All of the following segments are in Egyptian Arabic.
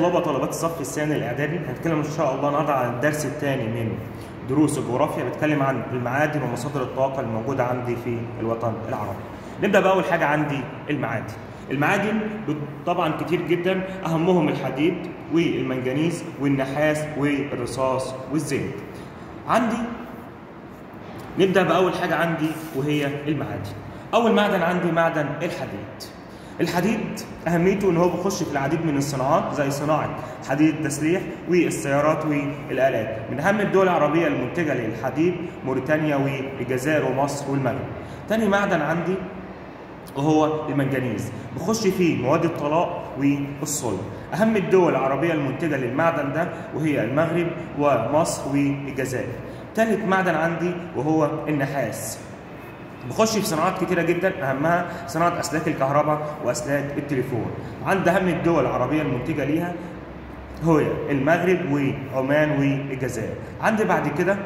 طلاب وطالبات الصف الثاني الاعدادي هنتكلم ان شاء الله النهارده عن الدرس الثاني من دروس الجغرافيا بتكلم عن المعادن ومصادر الطاقه الموجوده عندي في الوطن العربي نبدا باول حاجه عندي المعادن المعادن طبعا كتير جدا اهمهم الحديد والمنجنيز والنحاس والرصاص والزنك عندي نبدا باول حاجه عندي وهي المعادن اول معدن عندي معدن الحديد الحديد اهميته ان هو بيخش في العديد من الصناعات زي صناعه حديد التسليح والسيارات والالات من اهم الدول العربيه المنتجه للحديد موريتانيا والجزائر ومصر والمغرب تاني معدن عندي وهو المنجنيز بخش فيه مواد الطلاء والصلب اهم الدول العربيه المنتجه للمعدن ده وهي المغرب ومصر والجزائر ثالث معدن عندي وهو النحاس بخش في صناعات كتيره جدا اهمها صناعه اسلاك الكهرباء واسلاك التليفون عند اهم الدول العربيه المنتجه ليها هو المغرب وعمان والجزائر عندي بعد كده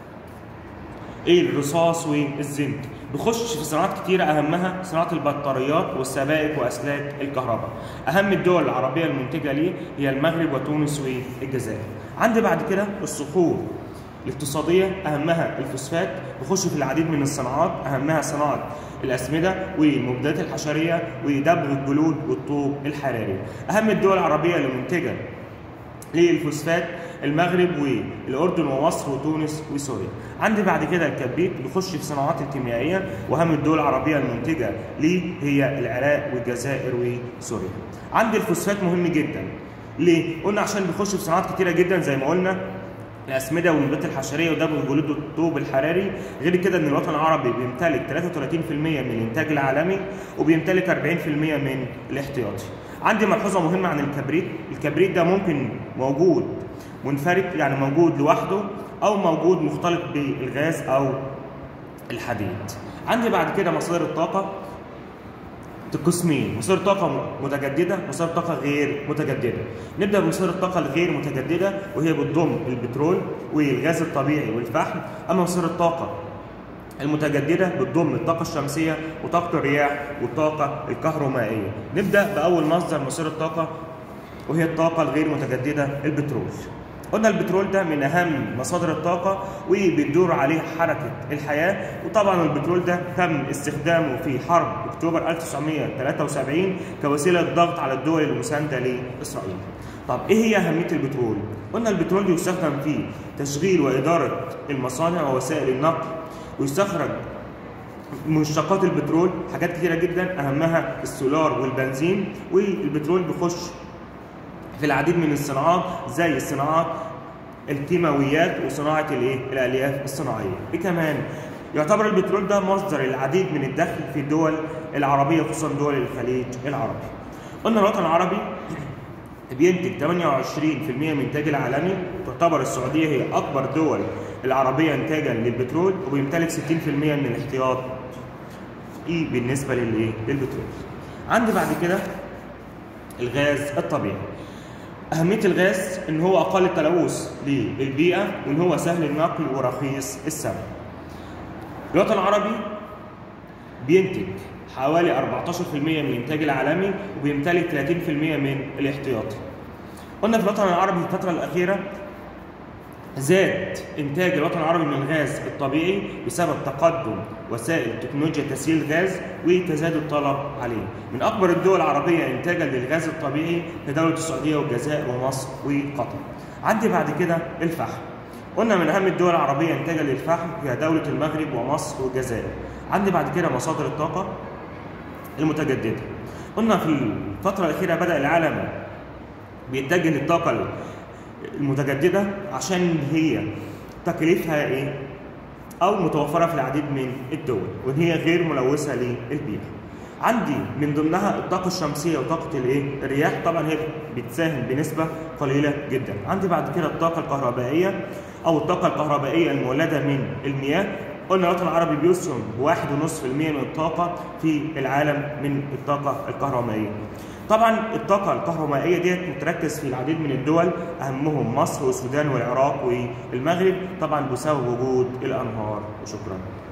ايه الرصاص والزنك بخش في صناعات كتيرة أهمها صناعة البطاريات والسبائك وأسلاك الكهرباء أهم الدول العربية المنتجة ليه هي المغرب وتونس والجزائر عندي بعد كده الصخور الاقتصادية أهمها الفوسفات بخش في العديد من الصناعات أهمها صناعة الأسمدة والمبيدات الحشرية ودبغ الجلود والطوب الحراري أهم الدول العربية المنتجة للفوسفات المغرب والاردن ومصر وتونس وسوريا. عندي بعد كده الكبريت بيخش في صناعات الكيميائيه واهم الدول العربيه المنتجه ليه هي العراق والجزائر وسوريا. عندي الفوسفات مهم جدا. ليه؟ قلنا عشان بيخش في صناعات كتيره جدا زي ما قلنا الاسمده والمبيدات الحشريه ودبغ الجلود والطوب الحراري غير كده ان الوطن العربي بيمتلك 33% من الانتاج العالمي وبيمتلك 40% من الاحتياطي. عندي ملحوظه مهمه عن الكبريت، الكبريت ده ممكن موجود منفرد يعني موجود لوحده او موجود مختلط بالغاز او الحديد. عندي بعد كده مصادر الطاقه قسمين مصادر طاقة متجددة ومصادر طاقة غير متجددة. نبدأ بمصادر الطاقة الغير متجددة وهي بتضم البترول والغاز الطبيعي والفحم، أما مصادر الطاقة المتجددة بتضم الطاقة الشمسية وطاقة الرياح والطاقة الكهرومائية. نبدأ بأول مصدر مصادر الطاقة وهي الطاقة الغير متجددة البترول. قلنا البترول ده من اهم مصادر الطاقه وبتدور عليه حركه الحياه وطبعا البترول ده تم استخدامه في حرب اكتوبر 1973 كوسيله ضغط على الدول المسانده لاسرائيل. طب ايه هي اهميه البترول؟ قلنا البترول يستخدم في تشغيل واداره المصانع ووسائل النقل ويستخرج مشتقات البترول حاجات كتيره جدا اهمها السولار والبنزين والبترول بيخش في العديد من الصناعات زي الصناعات الكيماويات وصناعه الايه؟ الالياف الصناعيه. ايه كمان؟ يعتبر البترول ده مصدر العديد من الدخل في الدول العربيه خصوصا دول الخليج العربي. قلنا الوطن العربي بينتج 28% من الانتاج العالمي تعتبر السعوديه هي اكبر دول العربيه انتاجا للبترول وبيمتلك 60% من الاحتياط ايه بالنسبه للايه؟ للبترول. عندي بعد كده الغاز الطبيعي. أهمية الغاز إن هو أقل التلوث للبيئة وإن هو سهل النقل ورخيص الثمن. الوطن العربي بينتج حوالي 14% من الإنتاج العالمي وبيمتلك 30% من الاحتياطي. قلنا في الوطن العربي في الفترة الأخيرة زاد إنتاج الوطن العربي من الغاز الطبيعي بسبب تقدم وسائل تكنولوجيا تسييل الغاز وتزايد الطلب عليه. من أكبر الدول العربية إنتاجا للغاز الطبيعي هي دولة السعودية والجزائر ومصر وقطر. عندي بعد كده الفحم. قلنا من أهم الدول العربية إنتاجا للفحم هي دولة المغرب ومصر والجزائر. عندي بعد كده مصادر الطاقة المتجددة. قلنا في الفترة الأخيرة بدأ العالم بيتجه للطاقة المتجددة عشان هي تكلفها ايه؟ أو متوفرة في العديد من الدول وإن هي غير ملوثة للبيئة. عندي من ضمنها الطاقة الشمسية وطاقة الايه؟ الرياح طبعا هي بتساهم بنسبة قليلة جدا. عندي بعد كده الطاقة الكهربائية أو الطاقة الكهربائية المولدة من المياه قلنا الوطن العربي بيسهم بواحد ونصف المية من الطاقة في العالم من الطاقة الكهربائية. طبعا الطاقة الكهرومائية ديت متركز في العديد من الدول أهمهم مصر والسودان والعراق والمغرب طبعا بسبب وجود الأنهار وشكرا.